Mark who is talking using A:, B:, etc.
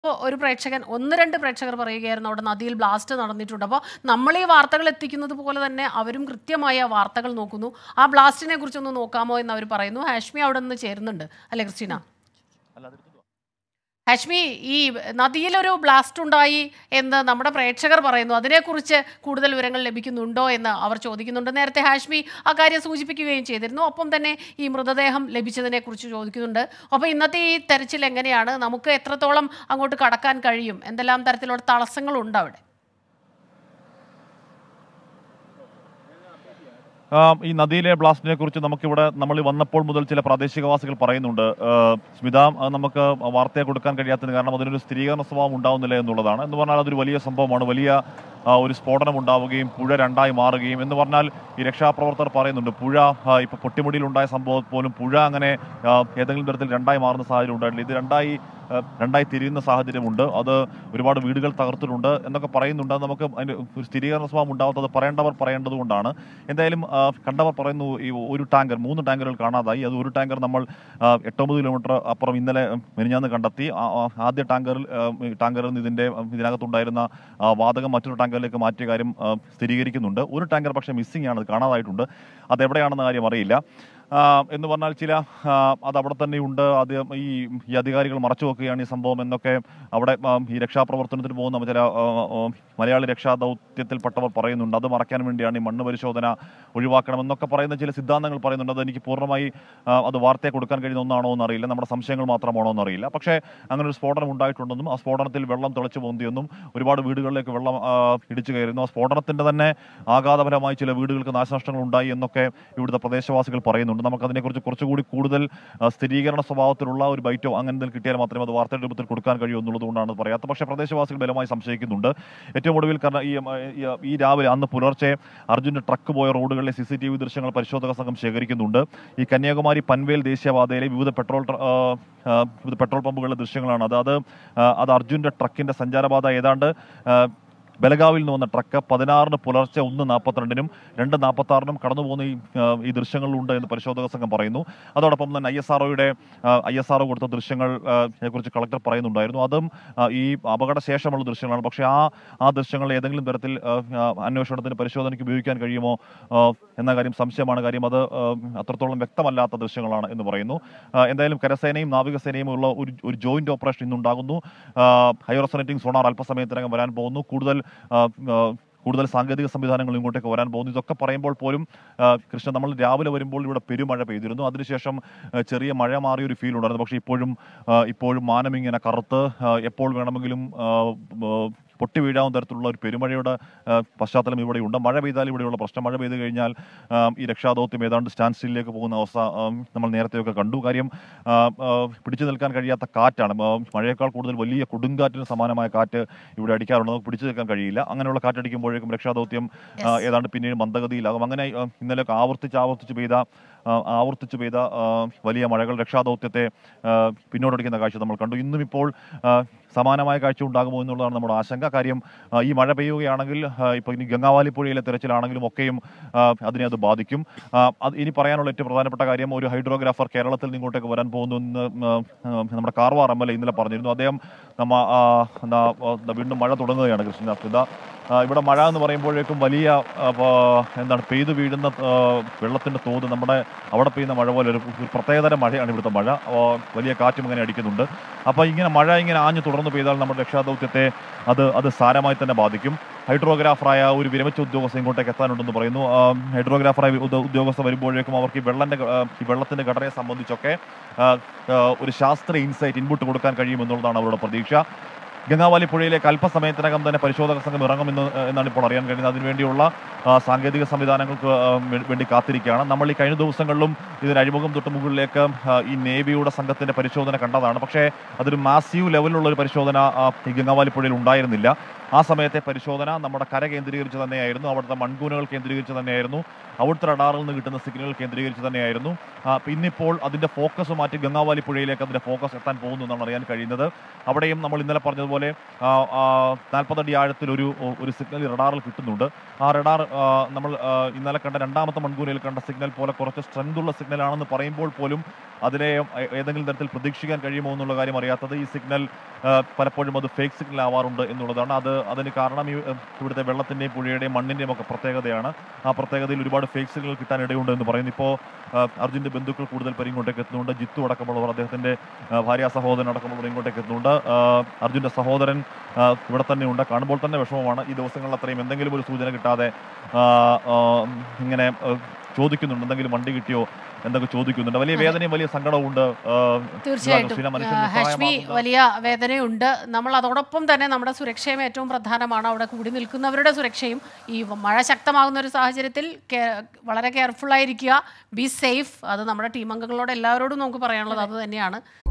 A: ഇപ്പോൾ ഒരു പ്രേക്ഷകൻ ഒന്ന് രണ്ട് പ്രേക്ഷകർ പറയുകയായിരുന്നു അവിടെ നദിയിൽ ബ്ലാസ്റ്റ് നടന്നിട്ടുണ്ട് അപ്പോൾ നമ്മൾ ഈ വാർത്തകൾ എത്തിക്കുന്നത് പോലെ തന്നെ അവരും കൃത്യമായി ആ വാർത്തകൾ നോക്കുന്നു ആ ബ്ലാസ്റ്റിനെ കുറിച്ചൊന്ന് നോക്കാമോ എന്ന് അവർ പറയുന്നു ഹാഷ്മി അവിടെ നിന്ന് ചേരുന്നുണ്ട് അല്ലേ ക്രിസ്റ്റീന ഹാഷ്മി ഈ നദിയിലൊരു ബ്ലാസ്റ്റ് ഉണ്ടായി എന്ന് നമ്മുടെ പ്രേക്ഷകർ പറയുന്നു അതിനെക്കുറിച്ച് കൂടുതൽ വിവരങ്ങൾ ലഭിക്കുന്നുണ്ടോ എന്ന് അവർ ചോദിക്കുന്നുണ്ട് നേരത്തെ ഹാഷ്മി ആ കാര്യം സൂചിപ്പിക്കുകയും ചെയ്തിരുന്നു ഒപ്പം തന്നെ ഈ മൃതദേഹം ലഭിച്ചതിനെ കുറിച്ച് ചോദിക്കുന്നുണ്ട് അപ്പോൾ ഇന്നത്തെ ഈ തെരച്ചിൽ എങ്ങനെയാണ് നമുക്ക് എത്രത്തോളം അങ്ങോട്ട് കടക്കാൻ കഴിയും എന്തെല്ലാം തരത്തിലുള്ള തടസ്സങ്ങളുണ്ട് അവിടെ
B: ആ, ഈ നദിയിലെ ബ്ലാസ്റ്റിനെ കുറിച്ച് നമുക്കിവിടെ നമ്മൾ വന്നപ്പോൾ മുതൽ ചില പ്രാദേശികവാസികൾ പറയുന്നുണ്ട് ആ, സ്മിത അത് നമുക്ക് വാർത്തയെ കൊടുക്കാൻ കഴിയാത്തതിന് കാരണം അതിനൊരു സ്ഥിരീകരണ സ്വഭാവം ഉണ്ടാവുന്നില്ല എന്നുള്ളതാണ് എന്ന് പറഞ്ഞാൽ അതൊരു വലിയ സംഭവമാണ് വലിയ ആ, ഒരു സ്ഫോടനം ഉണ്ടാവുകയും പുഴ രണ്ടായി മാറുകയും എന്ന് പറഞ്ഞാൽ ഈ രക്ഷാപ്രവർത്തകർ പറയുന്നുണ്ട് പുഴ ആ, ഇപ്പൊ പൊട്ടിമുടിയിലുണ്ടായ സംഭവം പോലും പുഴ അങ്ങനെ ആ, ഏതെങ്കിലും തരത്തിൽ രണ്ടായി മാറുന്ന സാഹചര്യം ഉണ്ടായിട്ടില്ല ഇത് രണ്ടായി ആ, രണ്ടായി തിരിയുന്ന സാഹചര്യമുണ്ട് അത് ഒരുപാട് വീടുകൾ തകർത്തിട്ടുണ്ട് എന്നൊക്കെ പറയുന്നുണ്ട് അത് നമുക്ക് അതിന് ഒരു സ്ഥിരീകരണ സ്വഭാവം ഉണ്ടാവാത്തത് പറയേണ്ടവർ പറയേണ്ടത് കൊണ്ടാണ് എന്തായാലും ആ, കണ്ടവർ പറയുന്നു ഈ ഒരു ടാങ്കർ മൂന്ന് ടാങ്കറുകൾ കാണാതായി അത് ഒരു ടാങ്കർ നമ്മൾ ആ, എട്ടൊമ്പത് കിലോമീറ്റർ അപ്പുറം ഇന്നലെ മെനിഞ്ഞാന്ന് കണ്ടെത്തി ആ- ആ ആദ്യ ടാങ്കറിൽ ആ, ഈ ടാങ്കറിൽ നിന്ന് ഇതിന്റെ ഇതിനകത്തുണ്ടായിരുന്ന ആ, വാതകം മറ്റൊരു ടാങ്കറിലേക്ക് മാറ്റിയ കാര്യം ആ, സ്ഥിരീകരിക്കുന്നുണ്ട് ഒരു ടാങ്കർ പക്ഷേ മിസ്സിംഗ് ആണ് അത് കാണാതായിട്ടുണ്ട് അത് എവിടെയാണെന്ന കാര്യം അറിയില്ല ആ, എന്ന് പറഞ്ഞാൽ ചില ആ, അത് അവിടെ തന്നെ ഉണ്ട് അത് ഈ ഈ അധികാരികൾ മറച്ചു വെക്കുകയാണ് ഈ സംഭവം എന്നൊക്കെ അവിടെ ആ, ഈ രക്ഷാപ്രവർത്തനത്തിന് പോകുന്ന ചില ആ, ആ, മലയാളി രക്ഷാ ദൗത്യത്തിൽപ്പെട്ടവർ പറയുന്നുണ്ട് അത് മറയ്ക്കാൻ വേണ്ടിയാണ് ഈ മണ്ണ് പരിശോധന ഒഴിവാക്കണമെന്നൊക്കെ പറയുന്ന ചില സിദ്ധാന്തങ്ങൾ പറയുന്നുണ്ട് അത് എനിക്ക് പൂർണ്ണമായി ആ, അത് വാർത്തയെ കൊടുക്കാൻ കഴിയുന്ന ഒന്നാണോ എന്നറിയില്ല നമ്മുടെ സംശയങ്ങൾ മാത്രമാണോ എന്നറിയില്ല പക്ഷേ അങ്ങനെ ഒരു സ്ഫോടനം ഉണ്ടായിട്ടുണ്ടെന്നും ആ സ്ഫോടനത്തിൽ വെള്ളം തിളച്ചു പോകുന്നതെന്നും ഒരുപാട് വീടുകളിലേക്ക് വെള്ളം ആ, ഇടിച്ചു കയറുന്നു ആ സ്ഫോടനത്തിന്റെ തന്നെ ആഘാതപരമായി ചില വീടുകൾക്ക് നാശനഷ്ടങ്ങൾ ഉണ്ടായി എന്നൊക്കെ ഇവിടുത്തെ പ്രദേശവാസികൾ പറയുന്നുണ്ട് നമുക്ക് അതിനെക്കുറിച്ച് കുറച്ചുകൂടി കൂടുതൽ ആ, സ്ഥിരീകരണ സ്വഭാവത്തിലുള്ള ഒരു ബൈറ്റോ അങ്ങനെ എന്തെങ്കിലും കിട്ടിയാൽ മാത്രമേ അത് വാർത്തയുടെ രൂപത്തിൽ കൊടുക്കാൻ കഴിയൂ എന്നുള്ളത് കൊണ്ടാണ് പറയാത്തത് പക്ഷേ പ്രദേശവാസികൾ ബലമായി സംശയിക്കുന്നുണ്ട് ഏറ്റവും ഒടുവിൽ കാരണം ഈ ഈ- ഈ രാവിലെ അന്ന് പുലർച്ചെ അർജുന്റെ ട്രക്ക് പോയ റോഡുകളിലെ സി സി ടി വി ദൃശ്യങ്ങൾ പരിശോധക സംഘം ശേഖരിക്കുന്നുണ്ട് ഈ കന്യാകുമാരി പൻവേൽ ദേശീയപാതയിലെ വിവിധ പെട്രോൾ ട്ര- ആ, ആ, വിവിധ പെട്രോൾ പമ്പുകളിലെ ദൃശ്യങ്ങളാണ് അത് അത് ആ, അത് അർജുന്റെ ട്രക്കിന്റെ സഞ്ചാരപാത ഏതാണ്ട് ആ, ബലഗാവിൽ നിന്ന് വന്ന ട്രക്ക് പതിനാറിന് പുലർച്ചെ ഒന്ന് നാൽപ്പത്തിരണ്ടിനും രണ്ട് നാൽപ്പത്തി ആറിനും കടന്നു പോകുന്ന ഈ ആ, ഈ ദൃശ്യങ്ങളിലുണ്ട് എന്ന് പരിശോധക സംഘം പറയുന്നു അതോടൊപ്പം തന്നെ ഐ എസ് ആർഒയുടെ ഐ എസ് ആർഒ കൊടുത്ത ദൃശ്യങ്ങൾ ആ, കുറിച്ച് കളക്ടർ പറയുന്നുണ്ടായിരുന്നു അതും ആ, ഈ അപകട ശേഷമുള്ള ദൃശ്യങ്ങളാണ് പക്ഷേ ആ ആ ദൃശ്യങ്ങൾ ഏതെങ്കിലും തരത്തിൽ ആ, ആ, അന്വേഷണത്തിന് പരിശോധനയ്ക്ക് ഉപയോഗിക്കാൻ കഴിയുമോ ആ, എന്ന കാര്യം സംശയമാണ് കാര്യം അത് ആ, അത്രത്തോളം വ്യക്തമല്ലാത്ത ദൃശ്യങ്ങളാണ് എന്ന് പറയുന്നു ആ, എന്തായാലും കരസേനയും നാവികസേനയും ഉള്ള ഒരു ഒരു ജോയിന്റ് ഓപ്പറേഷൻ ഇന്നുണ്ടാകുന്നു ഹയർ റെസനേറ്റിംഗ് സോണാർ അല്പസമയത്തിനകം വരാൻ പോകുന്നു കൂടുതൽ ആ, ആ, കൂടുതൽ സാങ്കേതിക സംവിധാനങ്ങൾ ഇങ്ങോട്ടേക്ക് വരാൻ പോകുന്നു ഇതൊക്കെ പറയുമ്പോൾ പോലും ആ, കൃഷ്ണ നമ്മൾ രാവിലെ വരുമ്പോൾ ഇവിടെ പെരുമഴ പെയ്തിരുന്നു അതിനുശേഷം ആ, ചെറിയ മഴ മാറിയ ഒരു ഫീൽ ഉണ്ടായിരുന്നു പക്ഷേ ഇപ്പോഴും ആ, ഇപ്പോഴും മാനം ഇങ്ങനെ കറുത്ത് ആ, എപ്പോൾ വേണമെങ്കിലും ആ, ആ, പൊട്ടി വീഴാവുന്ന തരത്തിലുള്ള ഒരു പെരുമഴയുടെ ആ, പശ്ചാത്തലം ഇവിടെയുണ്ട് മഴ പെയ്താൽ ഇവിടെയുള്ള പ്രശ്നം മഴ പെയ്തു കഴിഞ്ഞാൽ ആ, ഈ രക്ഷാദൗത്യം ഏതാണ്ട് സ്റ്റാൻഡ് സ്റ്റില്ലിലേക്ക് പോകുന്ന അവസ്ഥ ആ, നമ്മൾ നേരത്തെയൊക്കെ കണ്ടു കാര്യം ആ, ആ, പിടിച്ചു നിൽക്കാൻ കഴിയാത്ത കാറ്റാണ് ആ, മഴയേക്കാൾ കൂടുതൽ വലിയ കൊടുങ്കാറ്റിന് സമാനമായ കാറ്റ് ഇവിടെ അടിക്കാറുണ്ട് നമുക്ക് പിടിച്ചു നിൽക്കാൻ കഴിയില്ല അങ്ങനെയുള്ള കാറ്റടിക്കുമ്പോഴേക്കും രക്ഷാദൗത്യം ആ, ഏതാണ്ട് പിന്നീട് മന്ദഗതിയിലാകും അങ്ങനെ ആ, ഇന്നലെയൊക്കെ ആവർത്തിച്ച് ആവർത്തിച്ച് പെയ്ത ആ, ആവർത്തിച്ച് പെയ്ത ആ, വലിയ മഴകൾ രക്ഷാദൗത്യത്തെ ആ, പിന്നോട്ടടിക്കുന്ന കാഴ്ച നമ്മൾ കണ്ടു ഇന്നും ഇപ്പോൾ ആ, സമാനമായ കാഴ്ച ഉണ്ടാകുമോ എന്നുള്ളതാണ് നമ്മുടെ ആശങ്ക കാര്യം ആ, ഈ മഴ പെയ്യുകയാണെങ്കിൽ ആ, ഇപ്പോൾ ഇനി ഗംഗാവാലി പുഴയിലെ തെരച്ചിലാണെങ്കിലും ഒക്കെയും ആ, അതിനെ അത് ബാധിക്കും ആ, അത് ഇനി പറയാനുള്ള ഏറ്റവും പ്രധാനപ്പെട്ട കാര്യം ഒരു ഹൈഡ്രോഗ്രാഫർ കേരളത്തിൽ നിന്ന് ഇങ്ങോട്ടേക്ക് വരാൻ പോകുന്നു എന്ന് ആ, ആ, നമ്മുടെ കാർവാർ എം എൽ എ ഇന്നലെ പറഞ്ഞിരുന്നു അദ്ദേഹം നമ്മ ആ, എന്താ, ആ, വീണ്ടും മഴ തുടങ്ങുകയാണ് കൃഷ്ണ ഇതാ ആ, ഇവിടെ മഴ എന്ന് പറയുമ്പോഴേക്കും വലിയ ആ, പ- എന്താണ് പെയ്തു വീഴുന്ന ആ, വെള്ളത്തിന്റെ തോത് നമ്മുടെ അവിടെ പെയ്യുന്ന മഴ പോലെ ഒരു ഒരു പ്രത്യേകതരം മഴയാണ് ഇവിടുത്തെ മഴ ആ, വലിയ കാറ്റും ഇങ്ങനെ അടിക്കുന്നുണ്ട് അപ്പോൾ ഇങ്ങനെ മഴ ഇങ്ങനെ ആഞ്ഞു തുടർന്ന് പെയ്താൽ നമ്മുടെ രക്ഷാദൗത്യത്തെ അത് അത് സാരമായി തന്നെ ബാധിക്കും ഹൈഡ്രോഗ്രാഫറായ ഒരു വിരമിച്ച ഉദ്യോഗസ്ഥ ഇങ്ങോട്ടേക്ക് എത്താനുണ്ടെന്ന് പറയുന്നു ആ, ഹൈഡ്രോഗ്രാഫറായ ഉദ്യോ- ഉദ്യോഗസ്ഥ വരുമ്പോഴേക്കും അവർക്ക് ഈ വെള്ളന്റെ ആ, ഈ വെള്ളത്തിന്റെ ഘടനയെ സംബന്ധിച്ചൊക്കെ ആ, ആ, ഒരു ശാസ്ത്രീയ ഇൻസൈറ്റ് ഇൻപുട്ട് കൊടുക്കാൻ കഴിയുമെന്നുള്ളതാണ് അവരുടെ പ്രതീക്ഷ ഗംഗാവാലി പുഴയിലേക്ക് അല്പസമയത്തിനകം തന്നെ പരിശോധക സംഘം ഇറങ്ങുമെന്ന് ഏഹ്, എന്നാണ് ഇപ്പോൾ അറിയാൻ കഴിയുന്നത് അതിനുവേണ്ടിയുള്ള ആ, സാങ്കേതിക സംവിധാനങ്ങൾക്ക് ആ, വേ- വേണ്ടി കാത്തിരിക്കുകയാണ് നമ്മൾ ഈ കഴിഞ്ഞ ദിവസങ്ങളിലും ഇതിന് അഴിമുഖം തൊട്ട് മുകളിലേക്ക് ആ, ഈ നേവിയുടെ സംഘത്തിന്റെ പരിശോധന കണ്ടതാണ് പക്ഷേ അതൊരു മാസീവ് ലെവലിലുള്ള ഒരു പരിശോധന ആ, ഈ ഗംഗാവാലി പുഴയിൽ ഉണ്ടായിരുന്നില്ല ആ സമയത്തെ പരിശോധന നമ്മുടെ കര കേന്ദ്രീകരിച്ച് തന്നെയായിരുന്നു അവിടുത്തെ മൺകൂനുകൾ കേന്ദ്രീകരിച്ച് തന്നെയായിരുന്നു അവിടുത്തെ റഡാറിൽ നിന്ന് കിട്ടുന്ന സിഗ്നലുകൾ കേന്ദ്രീകരിച്ച് തന്നെയായിരുന്നു ആ, പിന്നിപ്പോൾ അതിന്റെ ഫോക്കസ് മാറ്റി ഗംഗാവാലി പുഴയിലേക്ക് അതിന്റെ ഫോക്കസ് എത്താൻ പോകുന്നു എന്നാണ് അറിയാൻ കഴിയുന്നത് അവിടെയും നമ്മൾ ഇന്നലെ പറഞ്ഞതുപോലെ പറഞ്ഞതുപോലെ നാൽപ്പതടി ആഴത്തിൽ ഒരു ഒരു സിഗ്നൽ റഡാറിൽ കിട്ടുന്നുണ്ട് ആ റഡാർ ആ, നമ്മൾ ആ, ഇന്നലെ കണ്ട രണ്ടാമത്തെ മൺകൂരയിൽ കണ്ട സിഗ്നൽ പോലെ കുറച്ച് സ്ട്രെങ്ത് ഉള്ള സിഗ്നൽ ആണെന്ന് പറയുമ്പോൾ പോലും അതിനെ ഏ- ഏതെങ്കിലും തരത്തിൽ പ്രതീക്ഷിക്കാൻ കഴിയുമോ എന്നുള്ള കാര്യം അറിയാത്തത് ഈ സിഗ്നൽ ആ, പലപ്പോഴും അത് ഫേക്ക് സിഗ്നൽ ആവാറുണ്ട് എന്നുള്ളതാണ് അത് അതിന് കാരണം ഈ ഏ, ഇവിടുത്തെ വെള്ളത്തിന്റെയും പുഴയുടെയും മണ്ണിന്റെയും ഒക്കെ പ്രത്യേകതയാണ് ആ പ്രത്യേകതയിൽ ഒരുപാട് ഫേക്ക് സിഗ്നൽ കിട്ടാൻ ഇടയുണ്ട് എന്ന് പറയുന്നു ഇപ്പോൾ അർജുന്റെ ബന്ധുക്കൾ കൂടുതൽ പേര് ഇങ്ങോട്ടേക്ക് എത്തുന്നുണ്ട് ജിത്തു അടക്കമുള്ളവർ അദ്ദേഹത്തിന്റെ ആ, ഭാര്യ സഹോദരൻ അടക്കമുള്ളവർ ഇങ്ങോട്ടേക്ക് എത്തുന്നുണ്ട് ആ, അർജുന്റെ സഹോദരൻ ആ, ഇവിടെ തന്നെ ഉണ്ട് കാണുമ്പോൾ തന്നെ വിഷമമാണ് ഈ ദിവസങ്ങളിൽ അത്രയും എന്തെങ്കിലും ഒരു സൂചന കിട്ടാതെ ആ, ആ, ഇങ്ങനെ ആ, ചോദിക്കുന്നുണ്ട് എന്തെങ്കിലും വണ്ടി കിട്ടിയോ എന്തൊക്കെ ചോദിക്കുന്നുണ്ട് വലിയ
A: അതെ.
B: വേദനയും വലിയ സങ്കടവും ഉണ്ട് ആ,
A: തീർച്ചയായിട്ടും
B: ക്രിസ്റ്റീന, മനുഷ്യൻ
A: ആ, ഹാഷ്മി
B: നിസ്സഹായമാകുന്ന-
A: വലിയ വേദനയുണ്ട് നമ്മൾ അതോടൊപ്പം തന്നെ നമ്മുടെ സുരക്ഷയും ഏറ്റവും പ്രധാനമാണ് അവിടെ കൂടി നിൽക്കുന്നവരുടെ സുരക്ഷയും ഈ മഴ ശക്തമാകുന്ന ഒരു സാഹചര്യത്തിൽ കെ- വളരെ കെയർഫുൾ ആയിരിക്കുക ബി സേഫ് അത് നമ്മുടെ ടീം അംഗങ്ങളോട് എല്ലാവരോടും നമുക്ക് പറയാനുള്ളത് അത് തന്നെയാണ്